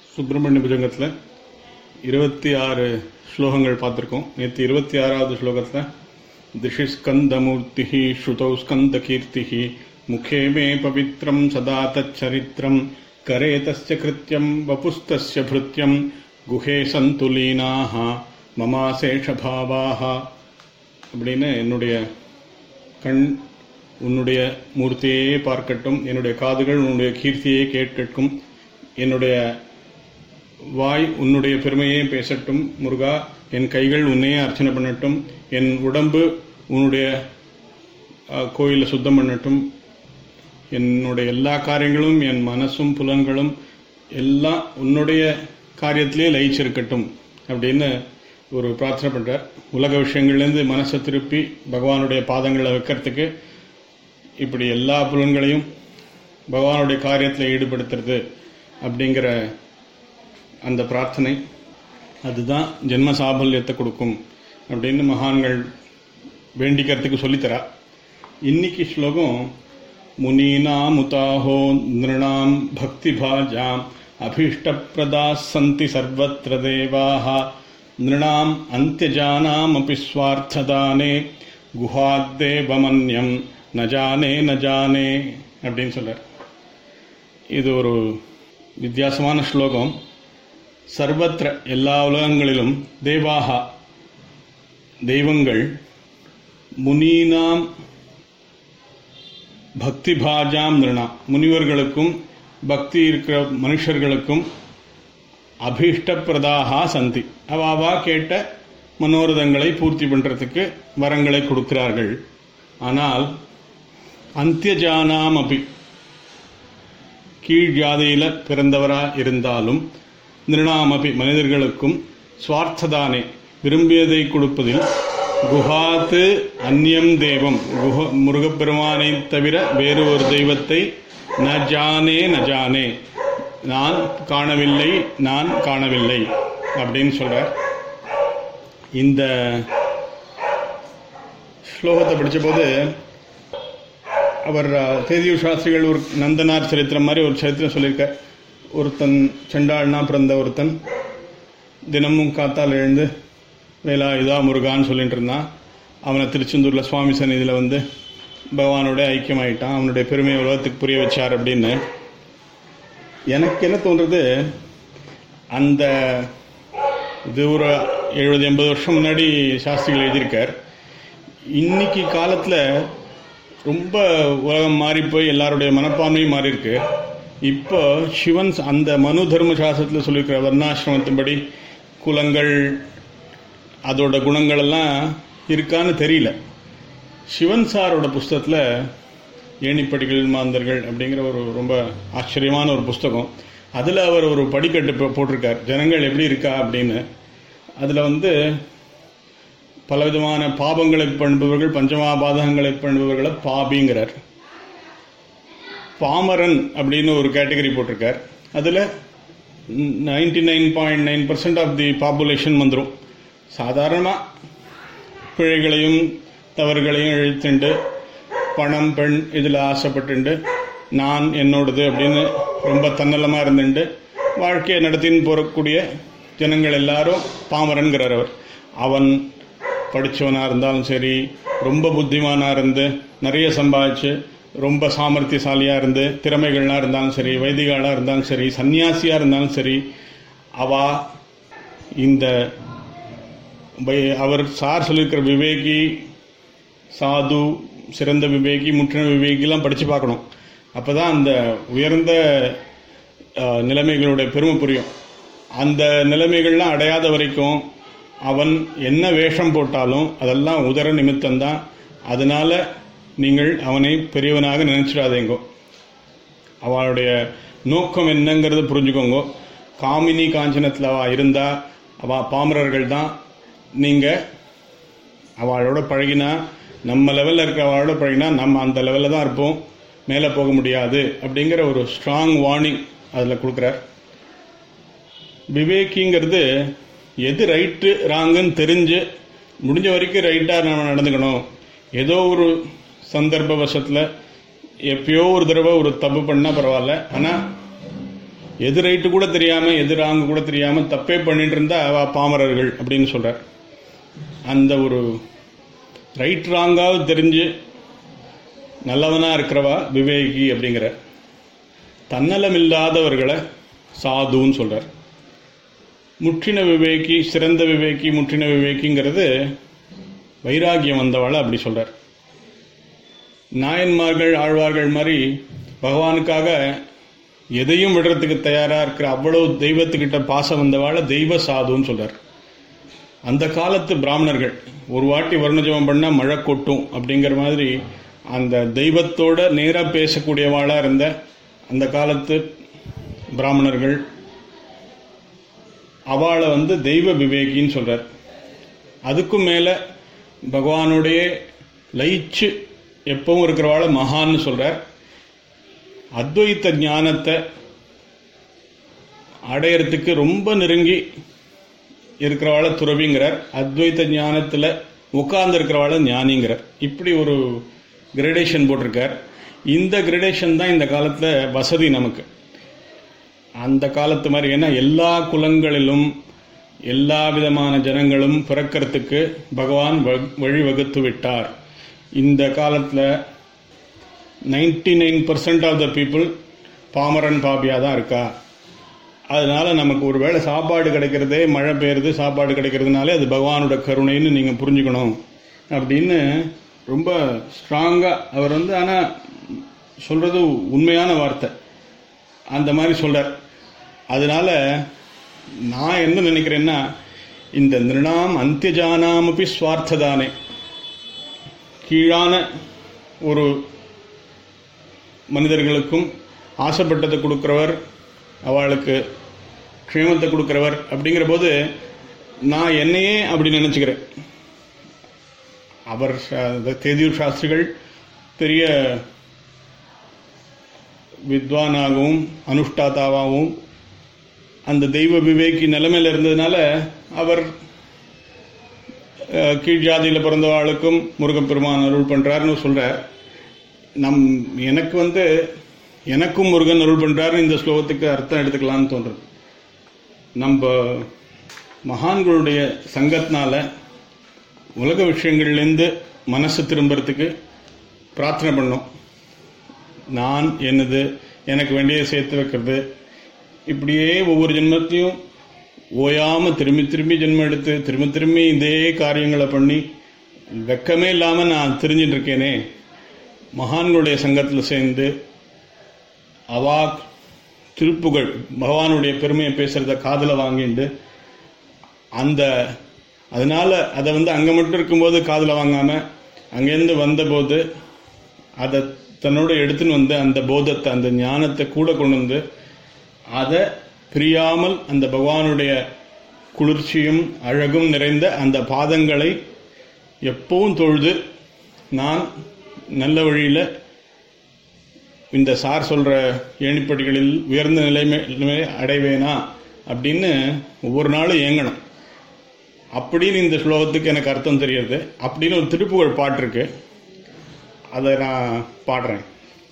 சுப்பிரமணிய புஜங்கத்தில் இருபத்தி ஆறு ஸ்லோகங்கள் பார்த்துருக்கோம் நேற்று இருபத்தி ஆறாவது ஸ்லோகத்தில் திஷி ஸ்கந்தமூர்த்தி ஸ்ருதௌ ஸ்கந்த கீர்த்தி முகே மே பவித்ரம் சதா தச்சரித்திரம் கரே தஸ்ய கிருத்தியம் வபுஸ்தஸ்ய பிருத்தியம் குஹே சந்துலீனாக மமாசேஷபாவாக அப்படின்னு என்னுடைய கண் உன்னுடைய மூர்த்தியே பார்க்கட்டும் என்னுடைய காதுகள் உன்னுடைய கீர்த்தியை கேட்கட்டும் என்னுடைய வாய் உன்னுடைய பெருமையே பேசட்டும் முருகா என் கைகள் உன்னையே அர்ச்சனை பண்ணட்டும் என் உடம்பு உன்னுடைய கோயிலில் சுத்தம் பண்ணட்டும் என்னுடைய எல்லா காரியங்களும் என் மனசும் புலன்களும் எல்லாம் உன்னுடைய காரியத்திலே லயிச்சிருக்கட்டும் அப்படின்னு ஒரு பிரார்த்தனை பண்ணுறார் உலக விஷயங்கள்லேருந்து மனசை திருப்பி பகவானுடைய பாதங்களை வைக்கிறதுக்கு இப்படி எல்லா புலன்களையும் பகவானுடைய காரியத்தில் ஈடுபடுத்துறது அப்படிங்கிற அந்த பிரார்த்தனை அதுதான் ஜென்ம சாபல்யத்தை கொடுக்கும் அப்படின்னு மகான்கள் வேண்டிக்கிறதுக்கு சொல்லித்தரா இன்னைக்கு ஸ்லோகம் முனீனாமுதாஹோ நிருணாம் பக்தி பாஜாம் அபீஷ்டப்பிரதா சந்தி சர்வத்திர தேவாக நிருணாம் அந்தியஜானாமபி ஸ்வார்த்ததானே குஹாத்தேவமன்யம் நஜானே நஜானே அப்படின்னு சொல்றார் இது ஒரு வித்தியாசமான ஸ்லோகம் சர்வத்திர எல்லா உலகங்களிலும் தேவாகா தெய்வங்கள் முனீனாம் பக்தி பாஜாம் நிருணா முனிவர்களுக்கும் பக்தி இருக்கிற மனுஷர்களுக்கும் அபீஷ்டப்பிரதாக சந்தி அவாவா கேட்ட மனோரதங்களை பூர்த்தி பண்ணுறதுக்கு வரங்களை கொடுக்கிறார்கள் ஆனால் அந்தியஜானாம் அபி கீழ் ஜாதியில் பிறந்தவரா இருந்தாலும் நிருணாமபி மனிதர்களுக்கும் சுவார்த்ததானே விரும்பியதை கொடுப்பதில் குஹாத்து அந்நியம் தெய்வம் குஹ முருகப்பெருமானை தவிர வேறு ஒரு தெய்வத்தை ந ஜானே ந ஜானே நான் காணவில்லை நான் காணவில்லை அப்படின்னு சொல்றார் இந்த ஸ்லோகத்தை படித்தபோது அவர் தேதியூர் சாஸ்திரிகள் ஒரு நந்தனார் சரித்திரம் மாதிரி ஒரு சரித்திரம் சொல்லியிருக்கார் ஒருத்தன் செண்டாள்னா பிறந்த ஒருத்தன் தினமும் காத்தால் எழுந்து வேலா இதா முருகான்னு சொல்லிட்டு இருந்தான் அவனை திருச்செந்தூரில் சுவாமி சந்நிதியில் வந்து பகவானோட ஐக்கியமாயிட்டான் அவனுடைய பெருமையை உலகத்துக்கு புரிய வச்சார் அப்படின்னு எனக்கு என்ன தோன்றது அந்த இது ஒரு எழுபது எண்பது வருஷம் முன்னாடி சாஸ்திரிகள் எழுதியிருக்கார் இன்னைக்கு காலத்தில் ரொம்ப உலகம் மாறி போய் எல்லாருடைய மனப்பான்மையும் மாறி இருக்கு இப்போ சிவன் அந்த மனு தர்ம சாஸ்திரத்தில் சொல்லியிருக்கிற வர்ணாசிரமத்தின்படி குலங்கள் அதோட குணங்கள் எல்லாம் இருக்கான்னு தெரியல சிவன் சாரோட புஸ்தகத்தில் ஏணிப்படிகள் மாந்தர்கள் அப்படிங்கிற ஒரு ரொம்ப ஆச்சரியமான ஒரு புஸ்தகம் அதில் அவர் ஒரு படிக்கட்டு போட்டிருக்கார் ஜனங்கள் எப்படி இருக்கா அப்படின்னு அதில் வந்து பலவிதமான பாபங்களை பண்ணுபவர்கள் பஞ்சமாபாதகங்களை பண்ணுபவர்களை பாபிங்கிறார் பாமரன் அப்படின்னு ஒரு கேட்டகரி போட்டிருக்கார் அதில் ninety nine point nine percent of the population வந்துடும் சாதாரணமாக பிழைகளையும் தவறுகளையும் இழுத்துண்டு பணம் பெண் இதில் ஆசைப்பட்டுண்டு நான் என்னோடது அப்படின்னு ரொம்ப தன்னலமாக இருந்துட்டு வாழ்க்கையை நடத்தின்னு போகக்கூடிய ஜனங்கள் எல்லாரும் பாமரன்கிறார் அவர் அவன் படித்தவனாக இருந்தாலும் சரி ரொம்ப புத்திமானாக இருந்து நிறைய சம்பாதிச்சு ரொம்ப சாமர்த்தியசாலியாக இருந்து திறமைகள்லாம் இருந்தாலும் சரி வைதிகாலாக இருந்தாலும் சரி சன்னியாசியாக இருந்தாலும் சரி அவா இந்த அவர் சார் சொல்லியிருக்கிற விவேகி சாது சிறந்த விவேகி முற்றின விவேகிலாம் படித்து பார்க்கணும் அப்போ தான் அந்த உயர்ந்த நிலைமைகளுடைய பெருமை புரியும் அந்த நிலைமைகள்லாம் அடையாத வரைக்கும் அவன் என்ன வேஷம் போட்டாலும் அதெல்லாம் உதர நிமித்தம்தான் அதனால நீங்கள் அவனை பெரியவனாக நினைச்சிடாதீங்கோ அவளுடைய நோக்கம் என்னங்கிறத புரிஞ்சுக்கோங்க காமினி காஞ்சனத்தில் அவள் இருந்தா அவள் பாமரர்கள் தான் நீங்கள் அவளோட பழகினா நம்ம லெவலில் இருக்கிற அவளோட பழகினா நம்ம அந்த லெவலில் தான் இருப்போம் மேலே போக முடியாது அப்படிங்கிற ஒரு ஸ்ட்ராங் வார்னிங் அதில் கொடுக்குறார் விவேக்கிங்கிறது எது ரைட்டு ராங்குன்னு தெரிஞ்சு முடிஞ்ச வரைக்கும் ரைட்டாக நம்ம நடந்துக்கணும் ஏதோ ஒரு சந்தர்ப்ப வசத்தில் எப்பயோ ஒரு தடவை ஒரு தப்பு பண்ணால் பரவாயில்ல ஆனால் எது ரைட்டு கூட தெரியாம எது ராங்கு கூட தெரியாம தப்பே பண்ணிட்டு இருந்தா அவ பாமரர்கள் அப்படின்னு சொல்றார் அந்த ஒரு ரைட் ராங்காவது தெரிஞ்சு நல்லவனா இருக்கிறவா விவேகி அப்படிங்கிற தன்னலம் இல்லாதவர்களை சாதுன்னு சொல்றார் முற்றின விவேகி சிறந்த விவேகி முற்றின விவேகிங்கிறது வைராகியம் வந்தவாளை அப்படி சொல்றார் நாயன்மார்கள் ஆழ்வார்கள் மாதிரி பகவானுக்காக எதையும் விடுறதுக்கு தயாரா இருக்கிற அவ்வளவு தெய்வத்துக்கிட்ட பாசம் வந்தவாளை தெய்வ சாதுன்னு சொல்றார் அந்த காலத்து பிராமணர்கள் ஒரு வாட்டி வருணஜபம் பண்ணா மழை கொட்டும் அப்படிங்கிற மாதிரி அந்த தெய்வத்தோட நேரா பேசக்கூடியவாளா இருந்த அந்த காலத்து பிராமணர்கள் அவளை வந்து தெய்வ விவேகின்னு சொல்றார் அதுக்கும் மேல பகவானுடைய லயிச்சு எப்பவும் இருக்கிறவாள மகான்னு சொல்றார் அத்வைத்த ஞானத்தை அடையறதுக்கு ரொம்ப நெருங்கி இருக்கிறவாள துறவிங்கிறார் அத்வைத்த ஞானத்துல உட்கார்ந்து இருக்கிறவாள ஞானிங்கிறார் இப்படி ஒரு கிரடேஷன் போட்டிருக்கார் இந்த கிரடேஷன் தான் இந்த காலத்துல வசதி நமக்கு அந்த காலத்து மாதிரி ஏன்னா எல்லா குலங்களிலும் எல்லா விதமான ஜனங்களும் பிறக்கிறதுக்கு பகவான் வ- வழிவகுத்து விட்டார் இந்த காலத்தில் ninety nine percent of the people பாமரன் பாபியா தான் இருக்கா அதனால நமக்கு ஒரு வேளை சாப்பாடு கிடைக்கிறதே மழை பெய்யுறது சாப்பாடு கிடைக்கிறதுனாலே அது பகவானோட கருணைன்னு நீங்கள் புரிஞ்சுக்கணும் அப்படின்னு ரொம்ப ஸ்ட்ராங்காக அவர் வந்து ஆனால் சொல்றது உண்மையான வார்த்தை அந்த மாதிரி சொல்றார் அதனால நான் என்ன நினைக்கிறேன்னா இந்த நிருணாம் அந்தியஜானாமபி சுவார்த்ததானே கீழான ஒரு மனிதர்களுக்கும் ஆசைப்பட்டதை கொடுக்கிறவர் அவளுக்கு க்ஷேமத்தை கொடுக்கிறவர் அப்படிங்கிற போது நான் என்னையே அப்படி நினைச்சுக்கிறேன் அவர் ச- தேதியூர் சாஸ்திரிகள் பெரிய வித்வானாகவும் அனுஷ்டாதாவாகவும் அந்த தெய்வ விவேகி நிலைமையில இருந்ததுனால அவர் அஹ், கீழ் ஜாதியில் பிறந்தவாளுக்கும் முருகப்பெருமான் அருள் பண்றாருன்னு சொல்றார் நம் எனக்கு வந்து எனக்கும் முருகன் அருள் பண்றாருன்னு இந்த ஸ்லோகத்துக்கு அர்த்தம் எடுத்துக்கலாம்னு தோன்றுது நம்ம மகான்களுடைய சங்கத்தினால உலக விஷயங்கள்லேருந்து மனசு திரும்புறதுக்கு பிரார்த்தனை பண்ணோம் நான் என்னது எனக்கு வேண்டியதை சேர்த்து வைக்கிறது இப்படியே ஒவ்வொரு ஜென்மத்தையும் ஓயாம திரும்பி திரும்பி ஜென்மம் எடுத்து திரும்ப திரும்பி இதே காரியங்களை பண்ணி வெக்கமே இல்லாம நான் தெரிஞ்சிட்டு இருக்கேனே மகான்களுடைய சங்கத்தில் சேர்ந்து அவா திருப்புகழ் பகவானுடைய பெருமையை பேசுறத காதுல வாங்கிண்டு அந்த அதனால அதை வந்து அங்க மட்டும் இருக்கும்போது காதுல வாங்காம அங்கேருந்து வந்தபோது அதை தன்னோட எடுத்துன்னு வந்து அந்த போதத்தை அந்த ஞானத்தை கூட கொண்டு வந்து அதை பிரியாமல் அந்த பகவானுடைய குளிர்ச்சியும் அழகும் நிறைந்த அந்த பாதங்களை எப்பவும் தொழுது நான் நல்ல வழியில இந்த சார் சொல்ற ஏணிப்படிகளில் உயர்ந்த நிலைமை நிலைமை அடைவேனா அப்படின்னு ஒவ்வொரு நாளும் ஏங்கணும் அப்படின்னு இந்த ஸ்லோகத்துக்கு எனக்கு அர்த்தம் தெரியுது அப்படின்னு ஒரு திருப்புகழ் பாட்டு இருக்கு அதை நான் பாடுறேன்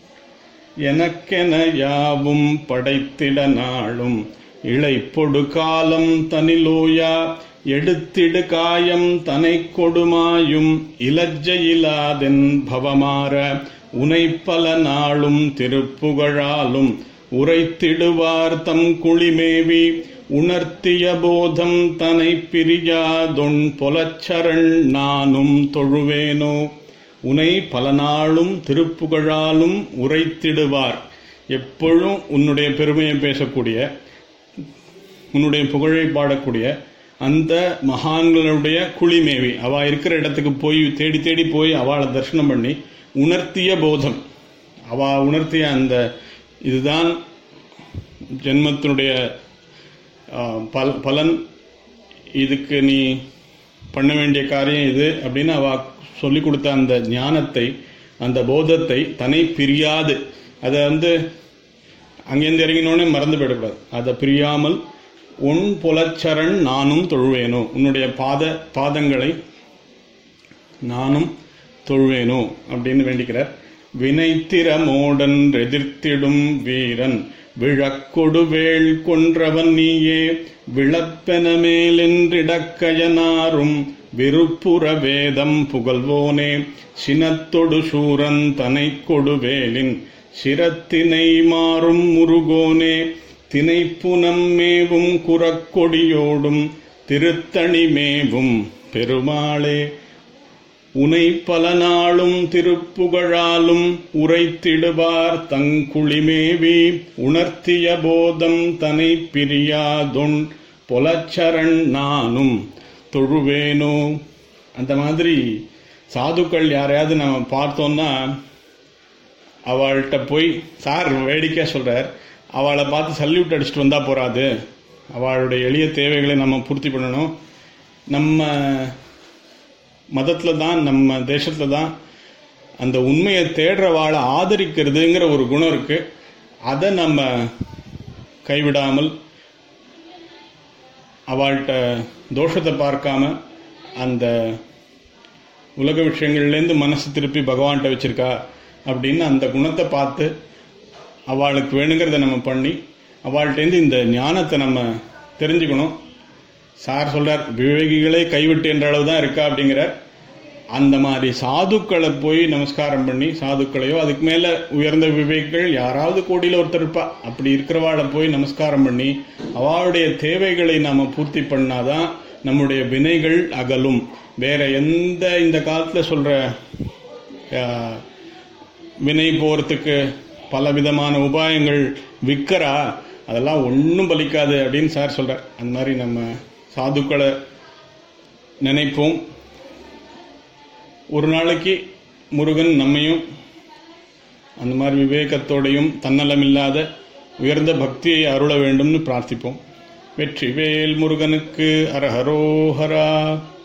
எனக்கென யாவும் படைத்திட நாளும் இளைப்பொடு காலம் தனிலோயா எடுத்திடு காயம் தனை கொடுமாயும் இலஜ்ஜையிலாதென் பவமாற உனை பல நாளும் திருப்புகழாலும் உரைத்திடுவார் தம் குளிமேவி உணர்த்திய போதம் தனை பிரியாதொன் பொலச்சரண் நானும் தொழுவேனோ உனை பல நாளும் திருப்புகழாலும் உரைத்திடுவார் எப்பொழுதும் உன்னுடைய பெருமையை பேசக்கூடிய உன்னுடைய புகழை பாடக்கூடிய அந்த மகான்களுடைய குளிமேவி அவ இருக்கிற இடத்துக்கு போய் தேடி தேடி போய் அவளை தரிசனம் பண்ணி உணர்த்திய போதம் அவ உணர்த்திய அந்த இதுதான் ஜென்மத்தினுடைய ஆ, பல பலன் இதுக்கு நீ பண்ண வேண்டிய காரியம் இது அப்படின்னு அவ சொல்லி கொடுத்த அந்த ஞானத்தை அந்த போதத்தை தன்னை பிரியாது அதை வந்து அங்கேருந்து இறங்கினோடனே மறந்து போயிடக்கூடாது அதை பிரியாமல் உன் புலச்சரண் நானும் தொழுவேனோ உன்னுடைய பாத பாதங்களை நானும் தொழுவேனோ அப்படின்னு வேண்டிக்கிறார் வினைத்திறமோடன் எதிர்த்திடும் வீரன் விழக்கொடுவேள் கொன்றவன் நீயே விளப்பென மேலென்றிடக்கயனாரும் விருப்புற வேதம் புகழ்வோனே சினத்தொடு சூரன் தனை கொடுவேலின் சிரத்தினை மாறும் முருகோனே தினைப்புனம் மேவும் குரக்கொடியோடும் திருத்தணி மேவும் பெருமாளே உனை பல நாளும் திருப்புகழாலும் உரைத்திடுவார் தங்குளிமேவி உணர்த்திய போதம் தனை பிரியாதொன் பொலச்சரண் நானும் தொழுவேனோ அந்த மாதிரி சாதுக்கள் யாரையாவது நம்ம பார்த்தோம்னா அவள்கிட்ட போய் சார் வேடிக்கையா சொல்றார் அவளை பார்த்து சல்யூட் அடிச்சுட்டு வந்தா போறாது அவளுடைய எளிய தேவைகளை நம்ம பூர்த்தி பண்ணணும் நம்ம மதத்துல தான் நம்ம தேசத்துல தான் அந்த உண்மையை தேடுறவாளை ஆதரிக்கிறதுங்கிற ஒரு குணம் இருக்கு அதை நம்ம கைவிடாமல் அவள்கிட்ட தோஷத்தை பார்க்காம அந்த உலக விஷயங்கள்லேருந்து மனசு திருப்பி பகவான்கிட்ட வச்சிருக்கா அப்படின்னு அந்த குணத்தை பார்த்து அவளுக்கு வேணுங்கிறத நம்ம பண்ணி அவள்கிட்டேருந்து இந்த ஞானத்தை நம்ம தெரிஞ்சுக்கணும் சார் சொல்றார் விவேகிகளே கைவிட்டு என்ற அளவு தான் இருக்கா அப்படிங்கிறார் அந்த மாதிரி சாதுக்களை போய் நமஸ்காரம் பண்ணி சாதுக்களையோ அதுக்கு மேல உயர்ந்த விவேகிகள் யாராவது கோடியில் ஒருத்தர் இருப்பா அப்படி இருக்கிறவாளை போய் நமஸ்காரம் பண்ணி அவளுடைய தேவைகளை நாம பூர்த்தி பண்ணாதான் நம்முடைய வினைகள் அகலும் வேற எந்த இந்த காலத்துல சொல்ற ஆஹ், வினை போறதுக்கு பல விதமான உபாயங்கள் விற்கிறா அதெல்லாம் ஒன்றும் பலிக்காது அப்படின்னு சார் சொல்றார் அந்த மாதிரி நம்ம சாதுக்களை நினைப்போம் ஒரு நாளைக்கு முருகன் நம்மையும் அந்த மாதிரி விவேகத்தோடையும் தன்னலமில்லாத உயர்ந்த பக்தியை அருள வேண்டும்னு பிரார்த்திப்போம் வெற்றிவேல் முருகனுக்கு அரஹரோஹரா